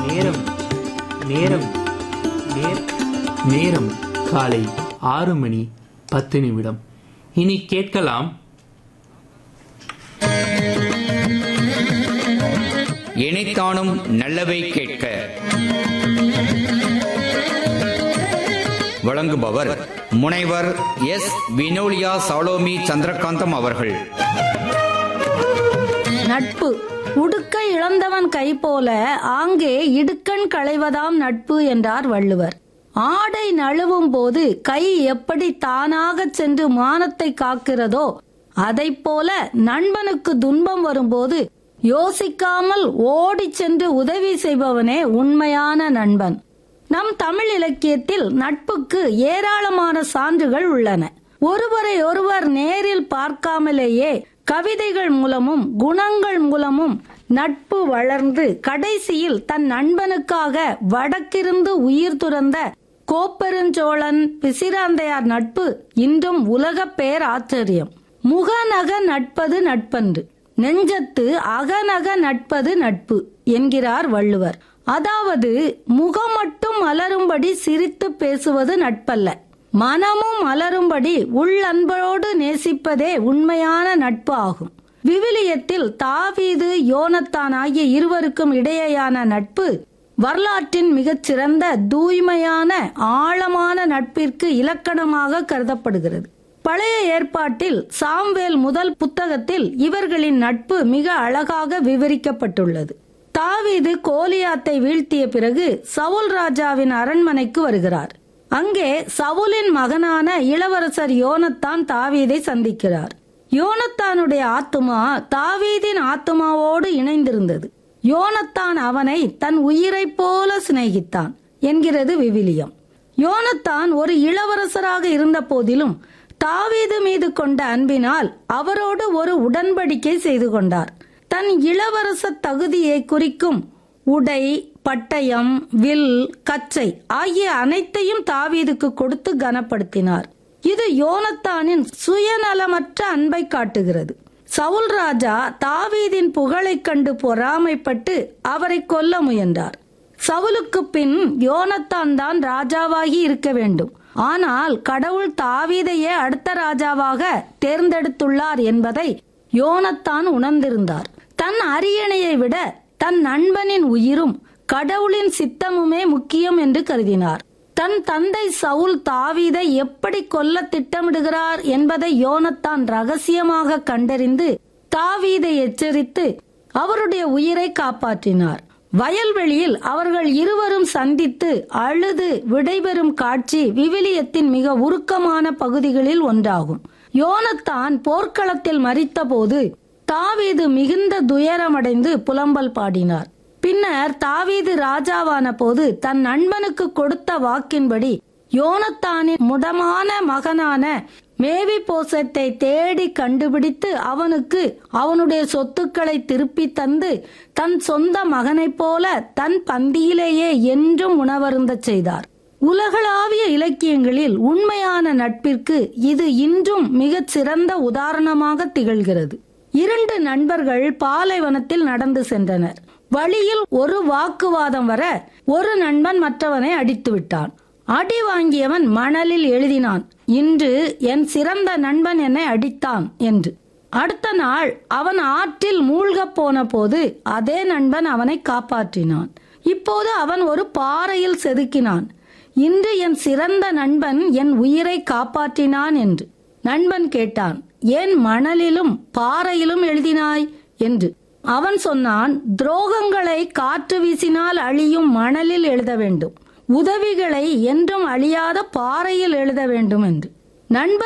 நேரம் நேரம் நேர் நேரம் காலை ஆறு மணி பத்து நிமிடம் இனி கேட்கலாம் இணைத்தானும் நல்லவை கேட்க வழங்குபவர் முனைவர் எஸ் வினோலியா சாலோமி சந்திரகாந்தம் அவர்கள் நட்பு உடுக்க இழந்தவன் கை போல ஆங்கே இடுக்கண் களைவதாம் நட்பு என்றார் வள்ளுவர் ஆடை நழுவும் போது கை எப்படி தானாகச் சென்று மானத்தை காக்கிறதோ அதைப் போல நண்பனுக்கு துன்பம் வரும்போது யோசிக்காமல் ஓடிச் சென்று உதவி செய்பவனே உண்மையான நண்பன் நம் தமிழ் இலக்கியத்தில் நட்புக்கு ஏராளமான சான்றுகள் உள்ளன ஒருவரை ஒருவர் நேரில் பார்க்காமலேயே கவிதைகள் மூலமும் குணங்கள் மூலமும் நட்பு வளர்ந்து கடைசியில் தன் நண்பனுக்காக வடக்கிருந்து உயிர் துறந்த கோப்பெருஞ்சோழன் பிசிராந்தையார் நட்பு இன்றும் உலக பேர் ஆச்சரியம் முகநக நட்பது நட்பன்று நெஞ்சத்து அகநக நட்பது நட்பு என்கிறார் வள்ளுவர் அதாவது முகம் மட்டும் மலரும்படி சிரித்து பேசுவது நட்பல்ல மனமும் மலரும்படி உள்ளன்போடு நேசிப்பதே உண்மையான நட்பு ஆகும் விவிலியத்தில் தாவீது யோனத்தான் ஆகிய இருவருக்கும் இடையேயான நட்பு வரலாற்றின் மிகச்சிறந்த தூய்மையான ஆழமான நட்பிற்கு இலக்கணமாக கருதப்படுகிறது பழைய ஏற்பாட்டில் சாம்வேல் முதல் புத்தகத்தில் இவர்களின் நட்பு மிக அழகாக விவரிக்கப்பட்டுள்ளது தாவீது கோலியாத்தை வீழ்த்திய பிறகு சவுல் ராஜாவின் அரண்மனைக்கு வருகிறார் அங்கே சவுலின் மகனான இளவரசர் யோனத்தான் தாவீதை சந்திக்கிறார் யோனத்தானுடைய ஆத்துமா தாவீதின் ஆத்துமாவோடு இணைந்திருந்தது யோனத்தான் அவனை தன் உயிரைப் போல சிநேகித்தான் என்கிறது விவிலியம் யோனத்தான் ஒரு இளவரசராக இருந்த போதிலும் தாவீது மீது கொண்ட அன்பினால் அவரோடு ஒரு உடன்படிக்கை செய்து கொண்டார் தன் இளவரச தகுதியை குறிக்கும் உடை பட்டயம் வில் கச்சை ஆகிய அனைத்தையும் தாவீதுக்கு கொடுத்து கனப்படுத்தினார் இது யோனத்தானின் சுயநலமற்ற அன்பை காட்டுகிறது சவுல் ராஜா தாவீதின் புகழைக் கண்டு பொறாமைப்பட்டு அவரை கொல்ல முயன்றார் சவுலுக்கு பின் யோனத்தான் தான் ராஜாவாகி இருக்க வேண்டும் ஆனால் கடவுள் தாவீதையே அடுத்த ராஜாவாக தேர்ந்தெடுத்துள்ளார் என்பதை யோனத்தான் உணர்ந்திருந்தார் தன் அரியணையை விட தன் நண்பனின் உயிரும் கடவுளின் சித்தமுமே முக்கியம் என்று கருதினார் தன் தந்தை சவுல் தாவீதை எப்படி கொல்ல திட்டமிடுகிறார் என்பதை யோனத்தான் ரகசியமாக கண்டறிந்து தாவீதை எச்சரித்து அவருடைய உயிரை காப்பாற்றினார் வயல்வெளியில் அவர்கள் இருவரும் சந்தித்து அழுது விடைபெறும் காட்சி விவிலியத்தின் மிக உருக்கமான பகுதிகளில் ஒன்றாகும் யோனத்தான் போர்க்களத்தில் மறித்தபோது தாவீது மிகுந்த துயரமடைந்து புலம்பல் பாடினார் பின்னர் தாவீது ராஜாவான போது தன் நண்பனுக்கு கொடுத்த வாக்கின்படி யோனத்தானின் முடமான மகனான மேவி போசத்தை தேடி கண்டுபிடித்து அவனுக்கு அவனுடைய சொத்துக்களை திருப்பி தந்து தன் சொந்த மகனைப் போல தன் பந்தியிலேயே என்றும் உணவருந்தச் செய்தார் உலகளாவிய இலக்கியங்களில் உண்மையான நட்பிற்கு இது இன்றும் மிகச் சிறந்த உதாரணமாக திகழ்கிறது இரண்டு நண்பர்கள் பாலைவனத்தில் நடந்து சென்றனர் வழியில் ஒரு வாக்குவாதம் வர ஒரு நண்பன் மற்றவனை அடித்து விட்டான் அடி வாங்கியவன் மணலில் எழுதினான் இன்று என் சிறந்த நண்பன் என்னை அடித்தான் என்று அடுத்த நாள் அவன் ஆற்றில் மூழ்கப் போன போது அதே நண்பன் அவனை காப்பாற்றினான் இப்போது அவன் ஒரு பாறையில் செதுக்கினான் இன்று என் சிறந்த நண்பன் என் உயிரை காப்பாற்றினான் என்று நண்பன் கேட்டான் ஏன் மணலிலும் பாறையிலும் எழுதினாய் என்று அவன் சொன்னான் துரோகங்களை காற்று வீசினால் அழியும் மணலில் எழுத வேண்டும் உதவிகளை என்றும் அழியாத பாறையில் எழுத வேண்டும் என்று நண்பன்